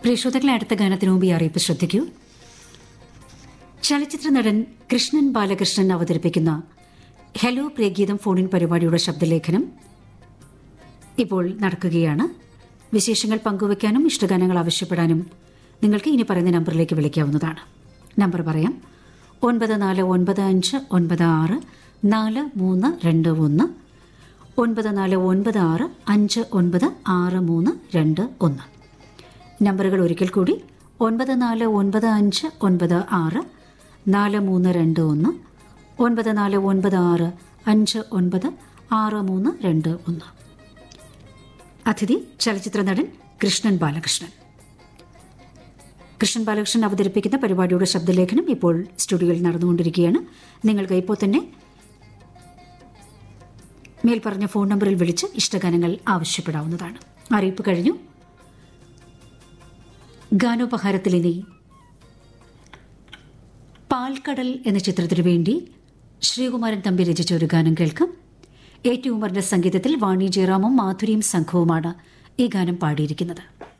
പ്രിയ ശ്രോതാക്കളെ അടുത്ത ഗാനത്തിന് മുമ്പ് ഈ അറിയിപ്പ് ശ്രദ്ധിക്കൂ ചലച്ചിത്ര നടൻ കൃഷ്ണൻ ബാലകൃഷ്ണൻ അവതരിപ്പിക്കുന്ന ഹലോ പ്രിയഗീതം ഫോണിൻ പരിപാടിയുടെ ശബ്ദലേഖനം ഇപ്പോൾ നടക്കുകയാണ് വിശേഷങ്ങൾ പങ്കുവയ്ക്കാനും ഇഷ്ടഗാനങ്ങൾ ആവശ്യപ്പെടാനും നിങ്ങൾക്ക് ഇനി പറയുന്ന നമ്പറിലേക്ക് വിളിക്കാവുന്നതാണ് നമ്പർ പറയാം ഒൻപത് നാല് ഒൻപത് അഞ്ച് ഒൻപത് ആറ് നാല് മൂന്ന് രണ്ട് ഒന്ന് ഒൻപത് നാല് ഒൻപത് ആറ് അഞ്ച് ഒൻപത് ആറ് മൂന്ന് രണ്ട് ഒന്ന് നമ്പറുകൾ ഒരിക്കൽ കൂടി ഒൻപത് നാല് ഒൻപത് അഞ്ച് ഒൻപത് ആറ് നാല് മൂന്ന് രണ്ട് ഒന്ന് ഒൻപത് നാല് ഒൻപത് ആറ് അഞ്ച് ഒൻപത് ആറ് മൂന്ന് രണ്ട് ഒന്ന് അതിഥി ചലച്ചിത്ര നടൻ കൃഷ്ണൻ ബാലകൃഷ്ണൻ കൃഷ്ണൻ ബാലകൃഷ്ണൻ അവതരിപ്പിക്കുന്ന പരിപാടിയുടെ ശബ്ദലേഖനം ഇപ്പോൾ സ്റ്റുഡിയോയിൽ നടന്നുകൊണ്ടിരിക്കുകയാണ് നിങ്ങൾക്ക് ഇപ്പോൾ തന്നെ മേൽപ്പറഞ്ഞ ഫോൺ നമ്പറിൽ വിളിച്ച് ഇഷ്ടഗാനങ്ങൾ ആവശ്യപ്പെടാവുന്നതാണ് അറിയിപ്പ് കഴിഞ്ഞു ഗാനോപഹാരത്തിലിനി പാൽക്കടൽ എന്ന ചിത്രത്തിനു വേണ്ടി ശ്രീകുമാരൻ തമ്പി രചിച്ച ഒരു ഗാനം കേൾക്കാം എ ടി ഉമറിന്റെ സംഗീതത്തിൽ വാണി ജയറാമും മാധുരിയും സംഘവുമാണ് ഈ ഗാനം പാടിയിരിക്കുന്നത്